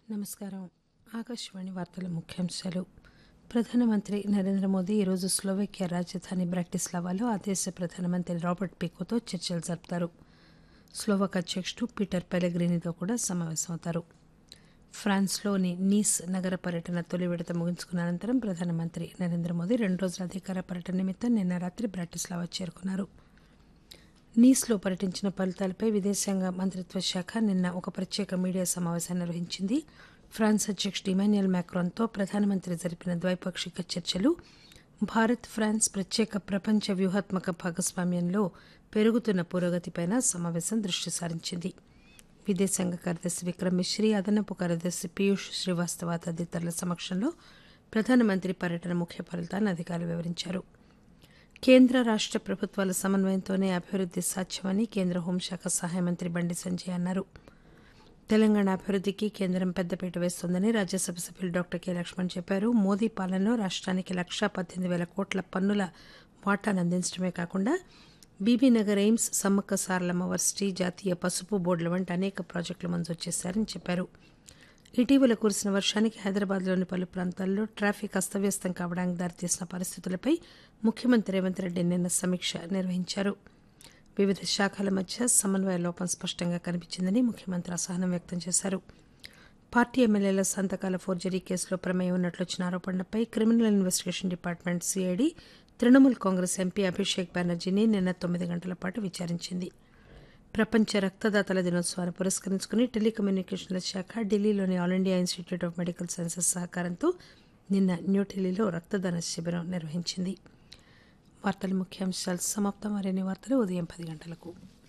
నమస్కారం ఆకాశవాణి వార్తల ముఖ్యాంశాలు ప్రధానమంత్రి నరేంద్ర మోదీ ఈరోజు స్లోవేకియా రాజధాని బ్రాటిస్లావాలో ఆ దేశ ప్రధానమంత్రి రాబర్ట్ పీకోతో చర్చలు జరుపుతారు స్లోవాక్ అధ్యక్షుడు పీటర్ పెలగ్రినితో కూడా సమావేశమవుతారు ఫ్రాన్స్లోని నీస్ నగర పర్యటన తొలి విడత ముగించుకున్న అనంతరం ప్రధానమంత్రి నరేంద్ర మోదీ రెండు రోజుల అధికార పర్యటన నిమిత్తం నిన్న రాత్రి బ్రాటిస్లావా చేరుకున్నారు నీస్లో పర్యటించిన ఫలితాలపై విదేశాంగ మంత్రిత్వ శాఖ నిన్న ఒక ప్రత్యేక మీడియా సమావేశాన్ని నిర్వహించింది ఫ్రాన్స్ అధ్యక్షుడు ఇమాన్యుయల్ మ్యాక్రాన్తో ప్రధానమంత్రి జరిపిన ద్వైపాక్షిక చర్చలు భారత్ ఫ్రాన్స్ ప్రత్యేక ప్రపంచ వ్యూహాత్మక భాగస్వామ్యంలో పెరుగుతున్న పురోగతిపై సమావేశం దృష్టి సారించింది విదేశాంగ కార్యదర్శి విక్రమ్ మిశ్రీ అదనపు కార్యదర్శి పీయూష్ శ్రీవాస్తవ తదితరుల సమక్షంలో ప్రధానమంత్రి పర్యటన ముఖ్య ఫలితాలను అధికారులు వివరించారు కేంద్ర రాష్ట ప్రభుత్వాల సమన్వయంతోనే అభివృద్ది సాధ్యమని కేంద్ర హోంశాఖ సహాయ మంత్రి బండి సంజయ్ అన్నారు తెలంగాణ అభివృద్దికి కేంద్రం పెద్దపీట వేస్తోందని రాజ్యసభ సభ్యులు డాక్టర్ కె లక్ష్మణ్ చెప్పారు మోదీ పాలనలో రాష్ట్రానికి లక్షా పద్దెనిమిది వేల కోట్ల పన్నుల వాటాను అందించడమే కాకుండా బీబీనగర్ ఎయిమ్స్ సమ్మక్క సారలమ్మ వర్సిటీ జాతీయ పసుపు బోర్డుల వంటి అనేక ప్రాజెక్టులు మంజూరు చేశారని చెప్పారు ఇటీవల కురిసిన వర్షానికి హైదరాబాద్లోని పలు ప్రాంతాల్లో ట్రాఫిక్ అస్తవ్యస్తం కావడానికి దారితీసిన పరిస్థితులపై ముఖ్యమంత్రి రేవంత్ రెడ్డి నిన్న సమీక్ష నిర్వహించారు వివిధ శాఖల మధ్య సమన్వయ లోపం స్పష్టంగా కనిపించిందని ముఖ్యమంత్రి అసహనం వ్యక్తం చేశారు పార్టీ ఎమ్మెల్యేల సంతకాల ఫోర్జరీ కేసులో ప్రమేయం ఉన్నట్లు వచ్చిన ఆరోపణలపై criminal investigation department CID Trinamool Congress MP Abhishek బెనర్జీని నిన్న తొమ్మిది గంటల పాటు విచారించింది ప్రపంచ రక్తదాతల దినోత్సవాన్ని పురస్కరించుకుని టెలికమ్యూనికేషన్ల శాఖ ఢిల్లీలోని all India institute of medical sciences సహకారంతో నిన్న న్యూఢిల్లీలో రక్తదాన శిబిరం నిర్వహించింది వార్తల ముఖ్యాంశాలు సమాప్తం మరిన్ని వార్తలు ఉదయం పది గంటలకు